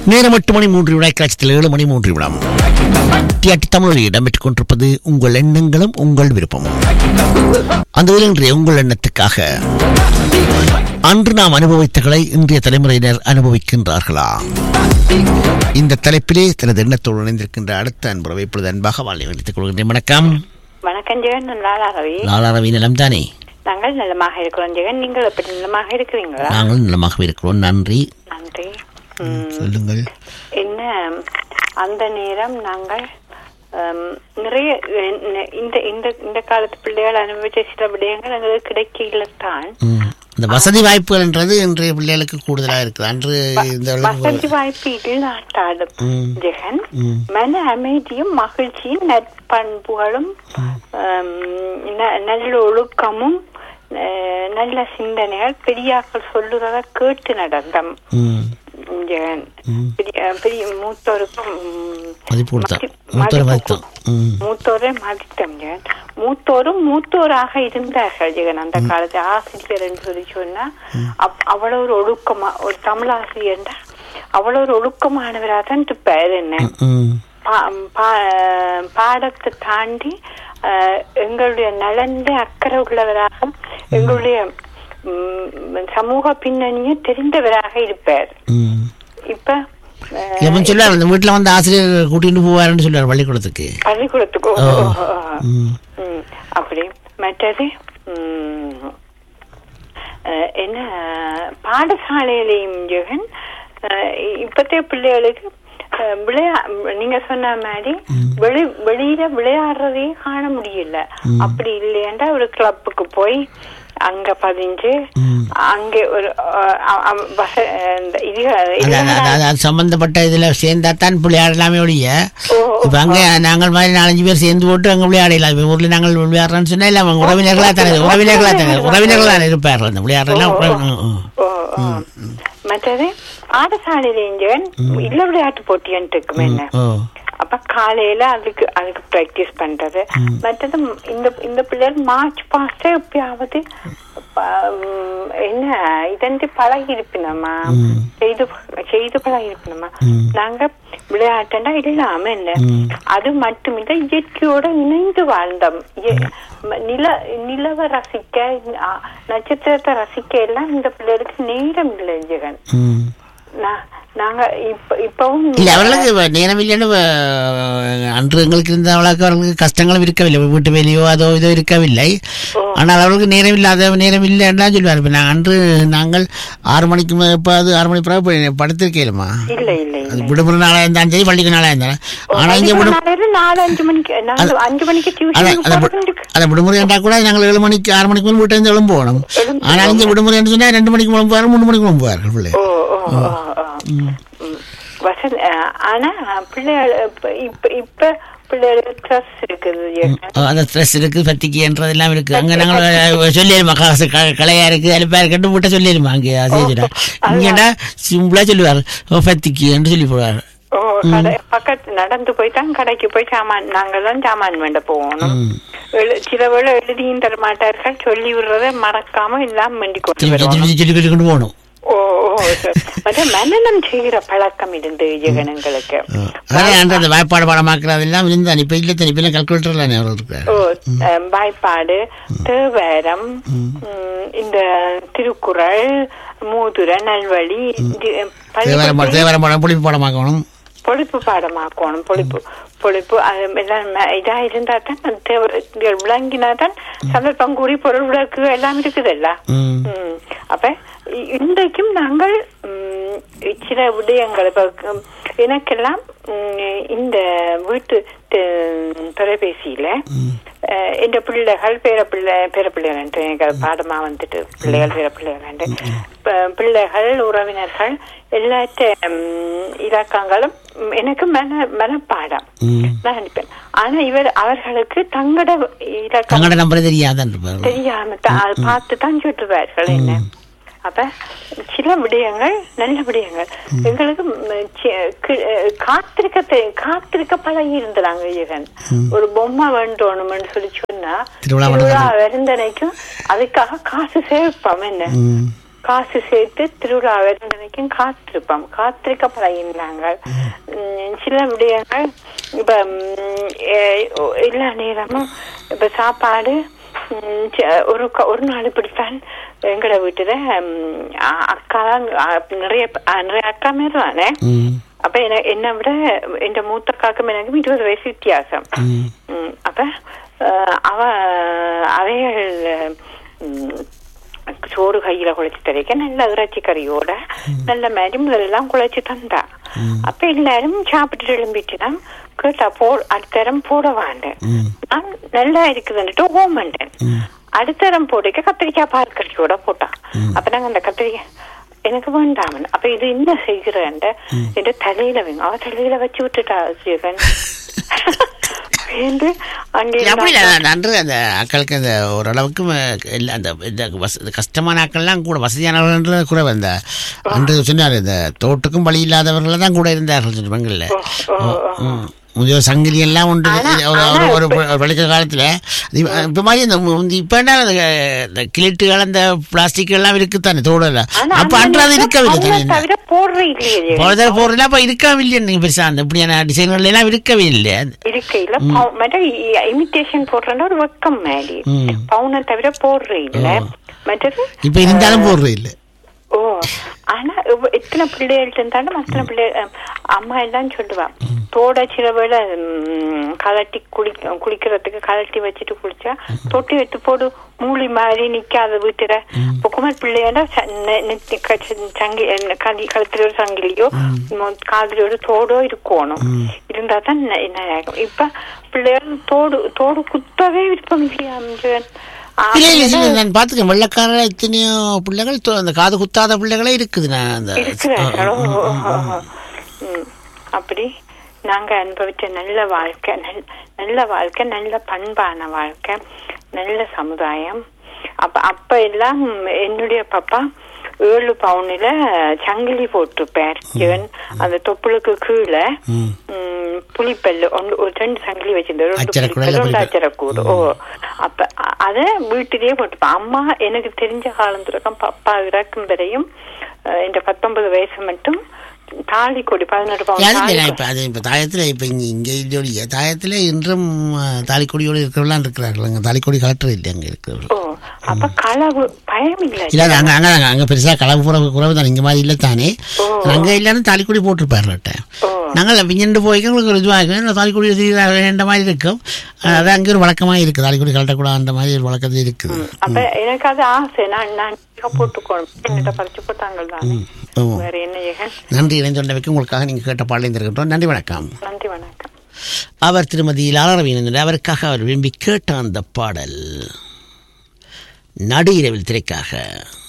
நேரம் எட்டு மணி மூன்று விழா காட்சியில் ஏழு மணி மூன்று விழாம் டிஆர்டி தமிழில் இடம்பெற்றுக் கொண்டிருப்பது உங்கள் எண்ணங்களும் உங்கள் விருப்பமும் அந்த வகையில் இன்றைய உங்கள் எண்ணத்துக்காக அன்று நாம் அனுபவித்தகளை இன்றைய தலைமுறையினர் அனுபவிக்கின்றார்களா இந்த தலைப்பிலே தனது எண்ணத்தோடு இணைந்திருக்கின்ற அடுத்த அன்புறவை இப்பொழுது அன்பாக வாழ்க்கை வைத்துக் கொள்கின்றேன் வணக்கம் வணக்கம் ஜெகன் நான் லாலா ரவி லாலாரவி நலம் தானே நாங்கள் நலமாக இருக்கிறோம் ஜெகன் நீங்கள் எப்படி நலமாக இருக்கிறீங்களா நாங்கள் நலமாக இருக்கிறோம் நன்றி நன்றி ம், சொல்லுங்கள் என்ன அந்த நேரம் நாங்கள் ஹம், நிறைய என்ன- இந்த இந்த இந்த காலத்து பிள்ளைகள் அனுபவிச்ச சில விடயங்கள் எங்களுக்கு கிடைக்கல தான் ம். இந்த வசதி வாய்ப்புகள்ன்றது இன்றைய பிள்ளைகளுக்கு கூடுதலாக இருக்குது அன்று இந்த அளவுக்கு வசதி வாய்ப்பு இல்லாட்டாலும் ம். ஜெகன் ம். மன அமைதியும் மகிழ்ச்சியும் நற்பண்புகளும் ஹம், ந- நல்ல ஒழுக்கமும் அஹ், நல்ல சிந்தனைகள் பெரியாக்கள் சொல்லுறத கேட்டு நடந்த ம். ஜெகன் ம். பெரிய பெரிய மூத்தோருக்கும் ம், மதிப்பு கொடுத்தா மதி- மூத்தரை மதிப்பு மதித்தான் ம் மூத்தோரை மதித்தம் ஜெகன் மூத்தோரும் மூத்தோராக இருந்தார்கள் ஜெகன் அந்த காலத்து ஆசிரியர் என்று சொல்லி சொன்னா அப்- அவ்வளவு ஒரு ஒழுக்கமா ஒரு தமிழ் ஆசிரியர் அவ்வளவு ஒரு ஒழுக்கமானவராக தான் இருப்பார் என்ன ம் பா- பா- பாடத்தை தாண்டி அஹ், எங்களுடைய நலன்ல அக்கறை உள்ளவராக எங்களுடைய ம், சமூக பின்னணியை தெரிந்தவராக இருப்பார் ம் இப்ப அஹ், எப்போ சொல்லுவார் அந்த வீட்டில் வந்து ஆசிரியர் கூட்டிட்டு போவாருன்னு சொல்லுவார் பள்ளிக்கூடத்துக்கு பள்ளிக்கூடத்துக்கு ஓ. ம், ம் அப்படி மற்றது ம், அஹ், என்ன பாடசாலையிலையும் ஜெகன் அஹ், இப்பத்தைய பிள்ளைகளுக்கு அஹ், விளையா நீங்க சொன்ன மாதிரி வெளி வெளியில விளையாடுறதே காண முடியல அப்படி இல்லையண்டா ஒரு கிளப்புக்கு போய் அங்க பதிஞ்சு ம். அங்கே ஒரு அஹ், அ- அ- வச- இந்த இது அது அது- அது- அது- அது சம்பந்தப்பட்ட இதுல சேர்ந்தா தான் விளையாடலாமே ஒழிய ஓ, இப்ப அங்க நாங்கள் மாதிரி நாலஞ்சு பேர் சேர்ந்து போட்டு அங்க விளையாடலாம் இப்ப ஊர்ல நாங்கள் விளையாடுறோம்னு சொன்னா இல்ல அவங்க உறவினர்களா தானே உறவினர்களா தானே உறவினர்களா இருப்பார்கள் அந்த விளையாடுறதுலாம் உறவி- ம், ம். ஓ, ஓ. மற்றது பாடசாலையிலேயும் இல்ல விளையாட்டு போட்டின்னு இருக்கும் என்ன ஓ அப்ப காலையில அதுக்கு அதுக்கு பிராக்டிஸ் பண்றது மற்றது ம், இந்த இந்த பிள்ளைகள் மார்ச் பாஸ்ட் எப்பயாவது ப- ம், என்ன இதன்றி பழகி இருப்பினமா ம். செய்து செய்து பழகி இருப்பினமா ம். நாங்க விளையாட்டுன்னா இல்லாம என்ன ம். அது மட்டுமில்லை இயற்கையோட இணைந்து வாழ்ந்தோம் இய- ம- நில நிலவை ரசிக்க அ, நட்சத்திரத்தை ரசிக்க எல்லாம் இந்த பிள்ளைகளுக்கு நேரம் இல்லை ஜெகன் ம் நா- நாங்க இப்ப இப்பவும் இல்ல அவர்களுக்கு வ- நேரம் இல்லைன்னு வ- அன்று எங்களுக்கு இருந்த அவளுக்கு அவர்களுக்கு கஷ்டங்களும் இருக்கவில்லை வீட்டு வேலையோ அதோ இதோ இருக்கவில்லை ஓ. ஆனால் அவர்களுக்கு நேரம் இல்லாத நேரம் இல்லைன்னா சொல்லுவார் இப்போ நான் அன்று நாங்கள் ஆறு மணிக்கு மே- இப்போ அது ஆறு மணி பிறகு போய் படுத்திருக்கேலுமா இல்ல இல்ல இல்ல அது விடுமுறை நாளாக இருந்தாலும் சரி பள்ளிக்கு நாளாக இருந்தாலும் ஆனால் இங்கே விடும் நாளையில நாலு அஞ்சு மணிக்கு நாலு அஞ்சு மணிக்கு அதான் டியூஷன் அதை விடு- அதை விடுமுறை என்றால் கூட நாங்கள் ஏழு மணிக்கு ஆறு மணிக்கு மேல் வீட்டை இருந்து எழும்போகணும் எழும்பு ஆனால் இங்கே விடுமுறை என்று சொன்னால் ரெண்டு மணிக்கு எழும்புவார் மூணு மணிக்கு எழும்புவார்கள் பிள்ளை ஓ ஓ ஓ, ஓ. ம். வசந்த் அஹ், ஆனா பிள்ளைகள் இப்ப இப்ப இப்ப பிள்ளைகளுக்கு ஸ்ட்ரெஸ் இருக்குது ஜெகன். அந்த ஸ்ட்ரெஸ் இருக்கு பத்திக்குன்றதெல்லாம் இருக்கு அங்க நாங்கள் சொல்லிடுமா காசு க- கலையா இருக்கு அலுப்பா இருக்குன்னு விட்ட சொல்லிடுமா அங்கே அதே சொல்ல இங்கடா சிம்பிளா சொல்லுவார் பத்திக்கு என்று சொல்லி போடுவார் ஓ கடை பக்கத்து நடந்து போய் தான் கடைக்கு போய் சாமான் நாங்கெல்லாம் சாமான் வேண்ட போகணும் ம். எழு- சில வேளை எழுதியும் தர மாட்டார்கள் சொல்லி விடுறத மறக்காம எல்லாம் வேண்டி கொண்டு திருப்பி வருவாங்க திருப்பி சொல்லி சொல்லி கொண்டு போகணும் ஓ ஓ சரி. மற்ற மனநம் செய்கிற பழக்கம் இருந்து ஜெகனங்களுக்கு அதான் அன்று அந்த வாய்ப்பாடு பாடமாக்குறதெல்லாம் இருந்தான் இப்ப இல்லை தனி இப்ப கல்குலேட்டர்ல அவர் இருக்கார் ஓ அஹ், வாய்ப்பாடு தேவாரம் ம், இந்த திருக்குறள் மூதுர நல்வழி இது, பள்ளி- தேவாரம் பாடம் தேவாரம் பாடம் புளிப்பு பாடமாக்கணும் பொழிப்பு பாடமாக்கணும் பொழிப்பு பொழிப்பு அது எல்லாம் ம- இதா இருந்தா தான் அந்த தேவ- இது விளங்கினா தான் சந்தர்ப்பம் கூடி பொருள் விளக்கு எல்லாம் இருக்குதல்ல ம். ம். அப்ப இ- இன்றைக்கும் நாங்கள் ம், சில விடயங்கள் இப்ப ம், எனக்கெல்லாம் ம், இந்த வீட்டு தெ- தொலைபேசியில அஹ், இந்த பிள்ளைகள் பேர பிள்ளை பேர பிள்ளைகள் எனக்கு அது பாடமா வந்துட்டு பிள்ளைகள் பேர பிள்ளைகள் ப- பிள்ளைகள் உறவினர்கள் எல்லாத்த ம், இலக்கங்களும் ம், எனக்கு மன மனப்பாடம் ம். நான் நினைப்பேன் ஆனா இவர் அவர்களுக்கு தங்கட இலக்கம் தங்கட நம்பர் தெரியாதான் இருப்பார் தெரியாம தான் அதை பார்த்து தான் சொல்லுவார்கள் என்ன அப்ப சில விடயங்கள் நல்ல விடயங்கள் எங்களுக்கு ம், சி- கி- அஹ், காத்திருக்க தெ- காத்திருக்க பழகி இருந்தாங்க ஜெகன் ஒரு பொம்மை வேண்டணும்னு சொல்லி சொன்னா திருவிழா திருவிழா வருந்தனைக்கும் அதுக்காக காசு சேர்ப்போம் என்ன ம் காசு சேர்த்து திருவிழா வரைக்கும் காத்திருப்போம் காத்திருக்க பழகினாங்க உம், சில விடயங்கள் இப்ப உம், எ- ஒ- எல்லா நேரமும் இப்ப சாப்பாடு உம், ச- ஒரு க- ஒரு நாள் இப்படித்தான் எங்கட வீட்டுல உம், அ- அக்கா தான் அ, நிறைய ப- அ, நிறைய அக்கா மாரி தானே ம் அப்ப என்ன என்னை விட என் மூத்த காக்கும் எனக்கும் இருபது வயசு வித்தியாசம் ம் ம், அப்ப அஹ், அவ அவைகள் ம், சோறு கையில குழைச்சி தரைக்க நல்ல இறைச்சி கறியோட நல்ல மாதிரி முதலெல்லாம் குழைச்சி தந்தா அப்ப எல்லாரும் சாப்பிட்டு எழும்பிட்டுதான் கேட்டா போ அடுத்தரம் போட வாண்டேன் ம் நான் நல்லா இருக்குதுன்னுட்டு ஓமண்டேன் அடுத்தரம் போடுக்க கத்திரிக்காய் பால் கறியோட போட்டான் அப்ப நாங்க அந்த கத்திரிக்காய் எனக்கு வேண்டாமன் அப்ப இது என்ன செய்கிறேன் என்ற தலையில வைங்க அவ தலையில வச்சு விட்டுட்டா ஜீவன் வேண்டு அங்கே அப்படி இருந்தா- இல்ல, நன்று அந்த ஆட்களுக்கு அந்த ஓரளவுக்கு ம- இல்ல, அந்த இந்த வச- இந்த கஷ்டமான ஆட்கள்லாம் கூட வசதியானவர்கள் கூட அந்த அன்று சொன்னார் இந்த தோட்டுக்கும் வழி இல்லாதவர்கள் தான் கூட இருந்தார்கள் சொல்லுவாங்கல்ல ஓ, ஓ, ஓ. முதியோர் சங்கிலி எல்லாம் உண்டு ஆனா- ஒரு ஆனா ஒரு இப்ப- ஒரு பழைய காலத்துல இப்ப இப்ப மாதிரி இந்த முந்தி- இப்ப என்ன அந்த இந்த கிளிட்டுகள் அந்த பிளாஸ்டிக் எல்லாம் இருக்குத்தானே தோடல ஆனா அப்ப அந்த அன்று அது நேரம் இருக்கவில்லை அவங்கள தானே தவிர போடுற இல்லையே போறத போறதுல அப்ப இருக்கவில்லை நீங்க பெருசா அந்த இப்படியான டிசைன்கள் எல்லாம் இருக்கவே இல்லை இருக்கையில மற்ற இமிட்டேஷன் போடுறேன்னா ஒரு வெக்கம் மாதிரி ம். பவுனை தவிர போடுற இல்ல மற்றது இப்ப இருந்தாலும் போடுறது இல்லை ஓ ஆனா இவ்வ- எத்தனை பிள்ளைகள்ட்ட இருந்தாலும் அத்தனை பிள்ளை அஹ், அம்மா எல்லாம் சொல்லுவா தோட சில வேளை ம், கலட்டி குளி குளிக்கிறதுக்கு கலட்டி வச்சுட்டு குளிச்சா தொட்டி எடுத்து போடு மூலி மாதிரி நிக்காத வீட்டுல இப்போ குமார் பிள்ளையாண்டா ச- நெ- நெத்தி க- சங்கி என்ன கலி கழுத்துல ஒரு சங்கிலியோ மொ- காதுல ஒரு தோடோ இருக்கணும் இருந்தா தான் ந- என்ன ஆகும் இப்ப பிள்ளைகள் தோடு தோடு குத்தவே விருப்பம் இல்லையா அம்ஜன். ஆ, இல்ல இல்ல அப்படின்னா இல்ல நான் பாத்துக்கேன் வெள்ளக்கார எத்தனையோ பிள்ளைகள் தொ- அந்த காது குத்தாத பிள்ளைகளே இருக்குது நான் அந்த இருக்கிறார்களோ ம். அப்படி நாங்க அனுபவிச்ச நல்ல வாழ்க்கை நல்- நல்ல வாழ்க்கை நல்ல பண்பான வாழ்க்கை நல்ல சமுதாயம் அப்ப அப்ப எல்லாம் என்னுடைய பாப்பா ஏழு பவுனில சங்கிலி போட்டிருப்பார் சிவன் அந்த தொப்புளுக்கு கீழே ம். ம், புலிப்பல்லு ஒன்று ஒரு ரெண்டு சங்கிலி வச்சிருந்தாரு ரெண்டு அச்சரக்கூடல புலிப்பல்லு, ஒன்று புலிப்பல்லு. அச்சரக்கூடு ஓ அப்ப அ- அத வீட்டிலேயே போட்டுப்பேன் அம்மா எனக்கு தெரிஞ்ச காலம் தொடக்கம் அப்பா இறக்கும் வரையும் அஹ், இந்த பத்தொன்பது வயசு மட்டும் தாலி கொடி பதினெட்டு பவுன் யாரும் தாலி இல்லை கொடி. இப்ப அது இப்ப தாயத்துல இப்ப இங்க இங்க இல்லையோ தாயத்துல இன்றும் அஹ், தாலிக்கொடியோடு இருக்கிறவெல்லாம் இருக்கிறார்கள் அங்க தாலிக்கொடி கலட்டுறது இல்லை அங்க இருக்கிறவர்கள் ஓ அப்ப களவு பயம் இல்ல இல்ல அது அங்க அங்க அங்க- அங்க பெருசா களவு புறவு குறவு தான் இங்க மாதிரி இல்லை தானே ஓ. அங்க இல்லைன்னு தாலிக்கொடி போட்டிருப்பாருட்ட ஓ நாங்கள் விஞ்ஞண்டு போய்க்க உங்களுக்கு ஒரு இதுவாக தாலிக்கொடி வேண்ட மாதிரி இருக்கும் அது அங்கே ஒரு வழக்கமா இருக்குது தாலிக்கொடி கலட்டக்கூடாது அந்த மாதிரி ஒரு வழக்கத்தில் இருக்குது அப்ப எனக்கு அது ஆசை நான் நான் போட்டுக்கணும் என்னட்ட பறிச்சு போட்டாங்க தானே ஓ வேற என்ன ஏகன் நன்றி இணைஞ்சொண்டவைக்கு உங்களுக்காக நீங்கள் கேட்ட பாடலையும் இருக்கட்டும் நன்றி வணக்கம் நன்றி வணக்கம் அவர் திருமதி லாலரவீனன் அவருக்காக அவர் விரும்பி கேட்ட அந்த பாடல் நடு இரவில் திரைக்காக